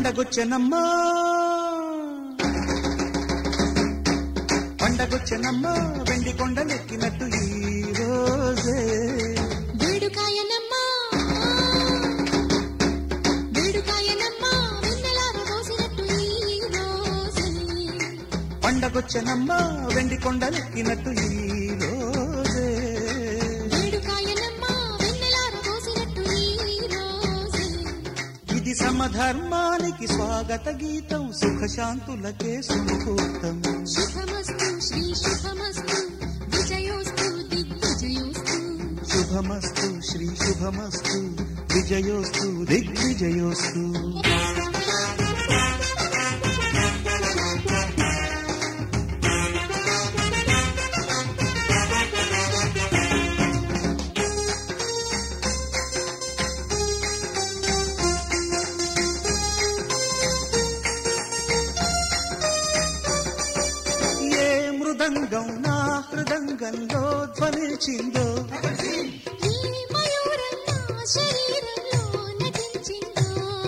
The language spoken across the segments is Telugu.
పండగొచ్చెనమ్మా పండగొచ్చెనమ్మా వెండి కొండలెక్కినట్టు ఈ రోజే వేడుకాయనమ్మా వేడుకాయనమ్మా వెన్నెలార పోసినట్టు ఈ రోజే పండగొచ్చెనమ్మా వెండి కొండలెక్కినట్టు ఈ రోజే వేడుకాయనమ్మా వెన్నెలార పోసినట్టు ఈ రోజే ఇది సమధర్మానికి స్వాగత గీతం సుఖశాంతులకే సుముహూర్తం శుభమస్తు శ్రీ శుభమస్తు విజయోస్తు దిగ్విజయోస్తు శుభమస్తు శ్రీ శుభమస్తు విజయోస్తు దిగ్విజయోస్తు ఏ మృదంగం నా హృదంగంలో ధ్వనించిందో ఈ మయూరం నా శరీరంలో నటించిందో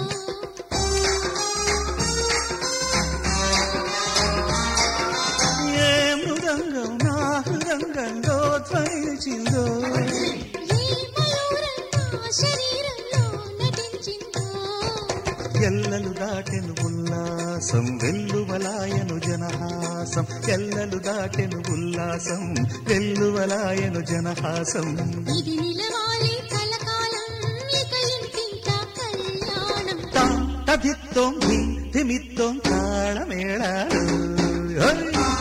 ఏ మృదంగం నా హృదంగంలో ధ్వనించిందో ఈ మయూరం నా శరీరంలో నటించిందో ఎల్లలు దాటెను ఉల్లాసం వెల్లువలాయను జనహాసం ఎల్లలు దాటెను ఉల్లాసం వెల్లువలాయను జనహాసం ఇది నిలవాలి కలకాలం ఇక ఇంటింట కళ్యాణం తాం తదిత్తోం ధీ ధిమిత్తోం తాళమేళాలు హోయ్!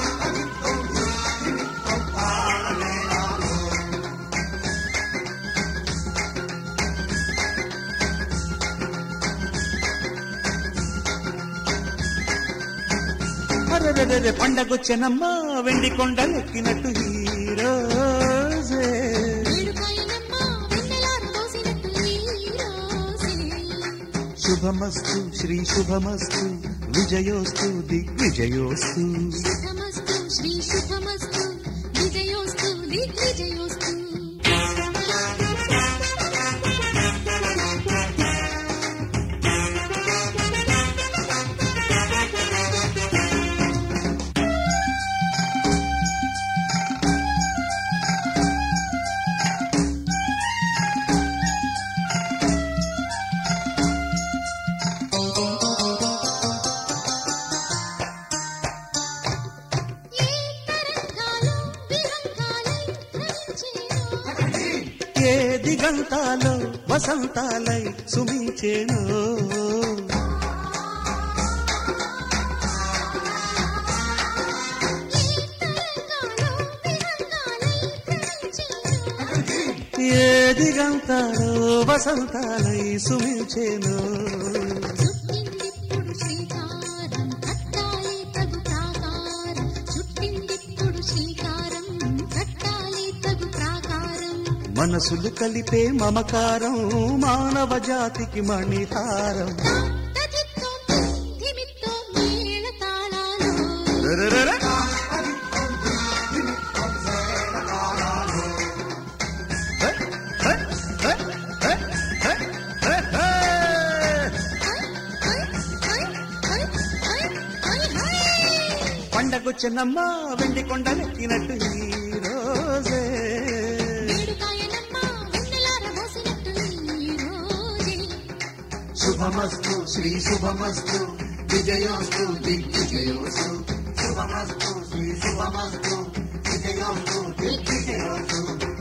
అరెరెరెరె పండగొచ్చెనమ్మా వెండి కొండలెక్కినట్టు హీరోజే వేడుకాయనమ్మా వెన్నెలార పోసినట్టు ఈ రోజే శుభమస్తు శ్రీ శుభమస్తు విజయోస్తు దిగ్విజయోస్తు శుభమస్తు శ్రీ శుభమస్తు విజయోస్తు దిగ్విజయోస్తు ఏ తరంగాలు విహంగాలై ధ్వనించేనో ఏ దిగంతాలో వసంతాలై సుమించేను ఏ దిగంతాలో వసంతాలై సుమించేను చుట్టిందిప్పుడు శ్రీకారం కట్టాలి తగు ప్రాకారం చుట్టిందిప్పుడు శ్రీకారం కట్టాలి తగు ప్రాకారం మనసులు కలిపే మమకారం మానవ జాతికి మణిహారం తదిత్తో ధిమిత్తో మేళ తాళాలు రరరర. హే, హే, హే, హే, హే, హే, హే. పండగొచ్చినమ్మా వెండి కొండలెక్కినట్టు ఈ రోజే శుభమస్తు శ్రీ శుభమస్తు విజయోస్తు దిగ్విజయోస్తు శుభమస్తు శ్రీ శుభమస్తు విజయోస్తు దిగ్విజయోస్తు